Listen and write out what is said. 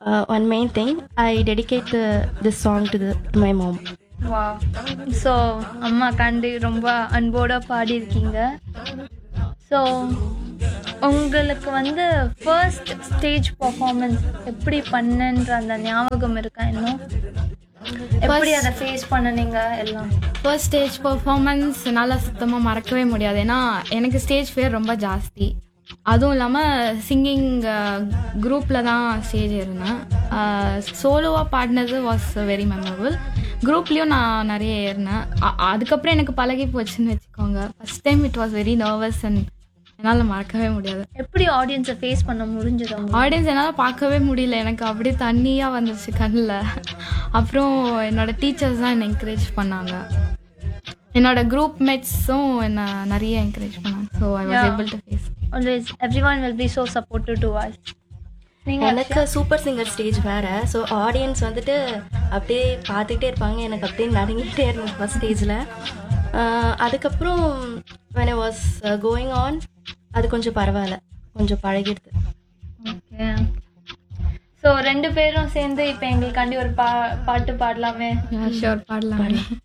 uh, one main thing I dedicate the, this song to, the, to my mom. வா so அம்மா கண்டு ரொம்ப அன்போட பாடியிருக்கீங்க ஸோ உங்களுக்கு வந்து ஃபர்ஸ்ட் ஸ்டேஜ் பர்ஃபார்மன்ஸ் எப்படி பண்ணன்ற அந்த ஞாபகம் இருக்கா இன்னும் எப்படி அதை ஃபேஸ் பண்ணனீங்க எல்லாம் ஃபர்ஸ்ட் ஸ்டேஜ் பர்ஃபார்மன்ஸ் என்னால் சுத்தமாக மறக்கவே முடியாது ஏன்னா எனக்கு ஸ்டேஜ் ஃபியர் ரொம்ப ஜாஸ்தி அதுவும் இல்லாமல் சிங்கிங் குரூப்பில் தான் ஸ்டேஜ் இருந்தேன் சோலோவாக பாடினது வாஸ் வெரி மெமரபிள் குரூப்லேயும் நான் நிறைய ஏறினேன் அ- அதுக்கப்புறம் எனக்கு பழகி போச்சுன்னு வச்சுக்கோங்க first time it was very nervous and என்னால் மறக்கவே முடியாது எப்படி ஆடியன்ஸை ஃபேஸ் பண்ண முடிஞ்சது உங்களுக்கு ஆடியன்ஸ் என்னால் பார்க்கவே முடியல எனக்கு அப்படியே தண்ணியாக வந்துருச்சு கண்ணில் அப்புறம் என்னோட டீச்சர்ஸ் தான் என்னை என்கரேஜ் பண்ணாங்க என்னோட குரூப் மேட்ஸும் என்னை நிறைய என்கரேஜ் பண்ணாங்க so I was Yeah. Able to face always everyone will be so supportive to was நீங்கள் எனக்கு சூப்பர் சிங்கர் ஸ்டேஜ் வேறு ஸோ ஆடியன்ஸ் வந்துட்டு அப்படியே பார்த்துக்கிட்டே இருப்பாங்க எனக்கு அப்படியே நடுங்கிட்டே இருந்துச்சு ஃபஸ்ட் ஸ்டேஜில் அதுக்கப்புறம் when I was going on அது கொஞ்சம் பரவாயில்ல கொஞ்சம் பழகிடுது ஓகே ஸோ ரெண்டு பேரும் சேர்ந்து இப்போ எங்களுக்காண்டி ஒரு பா பாட்டு பாடலாமே ஷோர் பாடலாம்